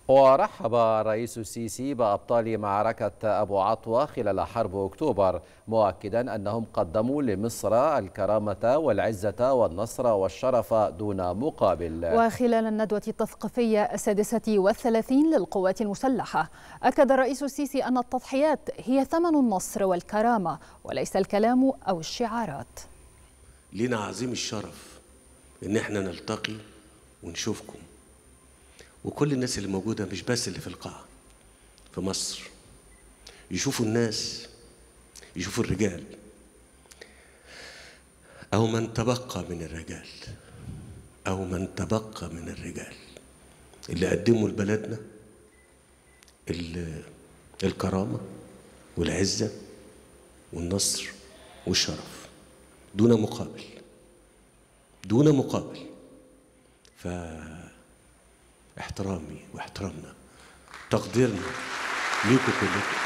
ورحب الرئيس السيسي بأبطال معركة أبو عطوة خلال حرب أكتوبر مؤكدا أنهم قدموا لمصر الكرامة والعزة والنصر والشرف دون مقابل وخلال الندوة التثقيفية السادسة والثلاثين للقوات المسلحة أكد الرئيس السيسي أن التضحيات هي ثمن النصر والكرامة وليس الكلام أو الشعارات لنا عظيم الشرف إن احنا نلتقي ونشوفكم وكل الناس اللي موجودة مش بس اللي في القاعة في مصر يشوفوا الناس يشوفوا الرجال أو من تبقى من الرجال أو من تبقى من الرجال اللي قدموا لبلدنا الكرامة والعزة والنصر والشرف دون مقابل دون مقابل ف احترامي واحترامنا تقديرنا ليكم كلكم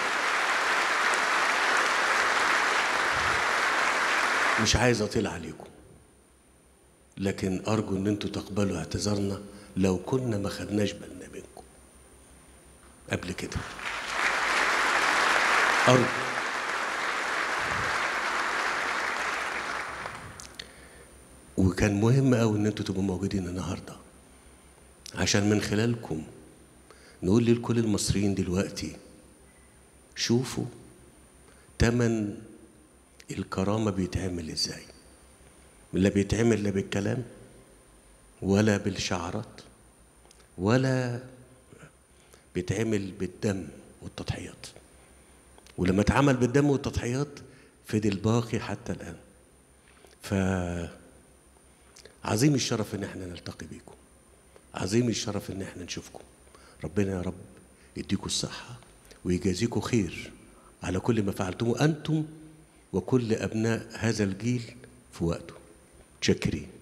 مش عايز اطيل عليكم لكن ارجو ان انتوا تقبلوا اعتذارنا لو كنا ما خدناش بالنا منكم قبل كده ارجو وكان مهم قوي ان انتوا تبقوا موجودين النهارده عشان من خلالكم نقول لكل المصريين دلوقتي شوفوا تمن الكرامة بيتعمل ازاي لا بيتعمل لا بالكلام ولا بالشعارات ولا بيتعمل بالدم والتضحيات ولما اتعمل بالدم والتضحيات فضل باقي حتى الآن فعظيم الشرف ان احنا نلتقي بيكم عظيم الشرف ان احنا نشوفكم ربنا يا رب يديكم الصحة ويجازيكم خير على كل ما فعلتموه أنتم وكل أبناء هذا الجيل في وقته متشكرين